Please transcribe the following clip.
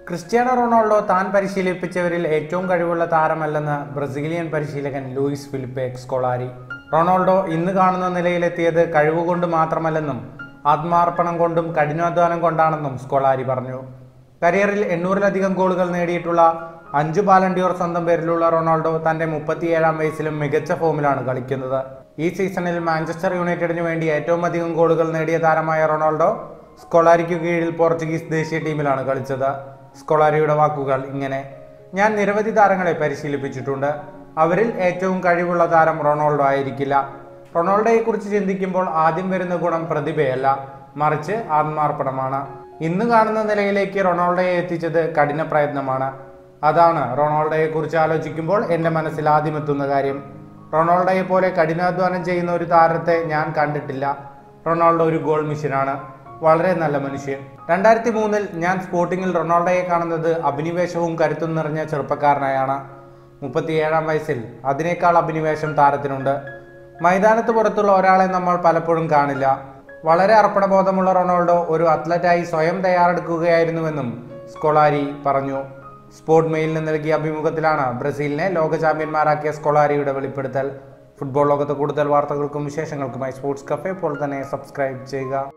Cristiano Ronaldo താൻ പരിശീലിപ്പിച്ചവരിൽ ഏറ്റവും കഴിവുള്ള താരമല്ലെന്ന് ബ്രസീലിയൻ പരിശീലകൻ ലൂയിസ് ഫിലിപ്പെ സ്കൊളാരി റൊണാൾഡോ ഇന്ന് കാണുന്ന നിലയിലെത്തിയത് കഴിവുകൊണ്ട് മാത്രമല്ലെന്നും ആത്മാർപ്പണം കൊണ്ടും കഠിനാധ്വാനം കൊണ്ടാണെന്നും സ്കൊളാരി പറഞ്ഞു കരിയറിൽ എണ്ണൂറിലധികം ഗോളുകൾ നേടിയിട്ടുള്ള അഞ്ചു ബാലൻഡിയോർ സ്വന്തം പേരിലുള്ള റൊണാൾഡോ തന്റെ മുപ്പത്തിയേഴാം വയസ്സിലും മികച്ച ഫോമിലാണ് കളിക്കുന്നത് ഈ സീസണിൽ മാഞ്ചസ്റ്റർ യുണൈറ്റഡിന് വേണ്ടി ഏറ്റവും അധികം ഗോളുകൾ നേടിയ താരമായ റൊണാൾഡോ സ്കൊളാരിക്കു കീഴിൽ പോർച്ചുഗീസ് ദേശീയ ടീമിലാണ് കളിച്ചത് സ്കൊളാരിയുടെ വാക്കുകൾ ഇങ്ങനെ ഞാൻ നിരവധി താരങ്ങളെ പരിശീലിപ്പിച്ചിട്ടുണ്ട് അവരിൽ ഏറ്റവും കഴിവുള്ള താരം റൊണാൾഡോ ആയിരിക്കില്ല റൊണാൾഡോയെക്കുറിച്ച് ചിന്തിക്കുമ്പോൾ ആദ്യം വരുന്ന ഗുണം പ്രതിഭയല്ല മറിച്ച് ആത്മാർപ്പണമാണ് ഇന്ന് കാണുന്ന നിലയിലേക്ക് റൊണാൾഡോയെ എത്തിച്ചത് കഠിന പ്രയത്നമാണ് അതാണ് റൊണാൾഡോയെക്കുറിച്ച് ആലോചിക്കുമ്പോൾ എൻ്റെ മനസ്സിൽ ആദ്യം എത്തുന്ന കാര്യം റൊണാൾഡോയെ പോലെ കഠിനാധ്വാനം ചെയ്യുന്ന ഒരു താരത്തെ ഞാൻ കണ്ടിട്ടില്ല റൊണാൾഡോ ഒരു ഗോൾ മിഷനാണ് വളരെ നല്ല മനുഷ്യൻ രണ്ടായിരത്തി മൂന്നിൽ ഞാൻ സ്പോർട്ടിങ്ങിൽ റൊണാൾഡോയെ കാണുന്നത് അഭിനിവേശവും കരുത്തും നിറഞ്ഞ ചെറുപ്പക്കാരനായാണ് മുപ്പത്തിയേഴാം വയസ്സിൽ അതിനേക്കാൾ അഭിനിവേശം താരത്തിനുണ്ട് മൈതാനത്ത് പുറത്തുള്ള ഒരാളെ നമ്മൾ പലപ്പോഴും കാണില്ല വളരെ അർപ്പണബോധമുള്ള റൊണാൾഡോ ഒരു അത്ലറ്റായി സ്വയം തയ്യാറെടുക്കുകയായിരുന്നുവെന്നും സ്കൊളാരി പറഞ്ഞു സ്പോർട്ട് മെയിലിന് നൽകിയ അഭിമുഖത്തിലാണ് ബ്രസീലിനെ ലോക ചാമ്പ്യന്മാരാക്കിയ സ്കൊളാരിയുടെ വെളിപ്പെടുത്തൽ ഫുട്ബോൾ ലോകത്ത് കൂടുതൽ വാർത്തകൾക്കും വിശേഷങ്ങൾക്കുമായി സ്പോർട്സ് കഫേ ഇപ്പോൾ തന്നെ സബ്സ്ക്രൈബ് ചെയ്യുക